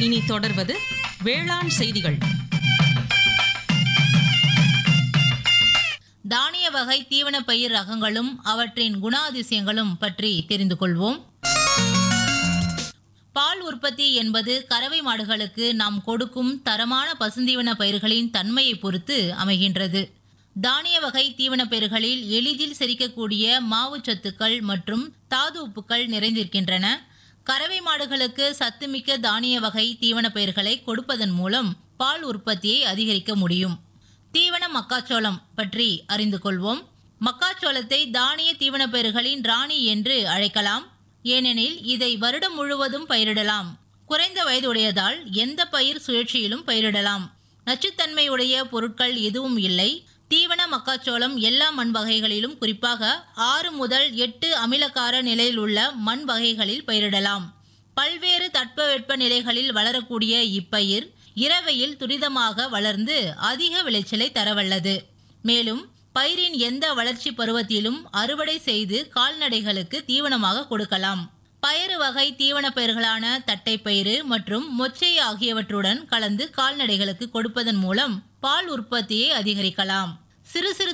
இனி தொடர்வது வேளாண் செய்திகள் தானிய வகை தீவன பயிர் ரகங்களும் அவற்றின் குணாதிசயங்களும் பற்றி தெரிந்து கொள்வோம் பால் உற்பத்தி என்பது கறவை மாடுகளுக்கு நாம் கொடுக்கும் தரமான பசுந்தீவன பயிர்களின் தன்மையை பொறுத்து அமைகின்றது தானிய வகை தீவன பயிர்களில் எளிதில் செரிக்கக்கூடிய மாவுச்சத்துக்கள் மற்றும் தாது உப்புக்கள் நிறைந்திருக்கின்றன கறவை மாடுகளுக்கு சத்துமிக்க தானிய வகை தீவன பயிர்களை கொடுப்பதன் மூலம் பால் உற்பத்தியை அதிகரிக்க முடியும் தீவன மக்காச்சோளம் பற்றி அறிந்து கொள்வோம் மக்காச்சோளத்தை தானிய தீவன பயிர்களின் ராணி என்று அழைக்கலாம் ஏனெனில் இதை வருடம் முழுவதும் பயிரிடலாம் குறைந்த வயதுடையதால் எந்த பயிர் சுழற்சியிலும் பயிரிடலாம் நச்சுத்தன்மையுடைய பொருட்கள் எதுவும் இல்லை தீவன மக்காச்சோளம் எல்லா மண் வகைகளிலும் குறிப்பாக ஆறு முதல் எட்டு அமிலக்கார நிலையில் உள்ள மண் வகைகளில் பயிரிடலாம் பல்வேறு தட்பவெட்ப நிலைகளில் வளரக்கூடிய இப்பயிர் இரவையில் துரிதமாக வளர்ந்து அதிக விளைச்சலை தரவல்லது மேலும் பயிரின் எந்த வளர்ச்சி பருவத்திலும் அறுவடை செய்து கால்நடைகளுக்கு தீவனமாக கொடுக்கலாம் பயறு வகை தீவன பயிர்களான தட்டைப்பயிறு மற்றும் மொச்சை ஆகியவற்றுடன் கலந்து கால்நடைகளுக்கு கொடுப்பதன் மூலம் பால் உற்பத்தியை அதிகரிக்கலாம் சிறு சிறு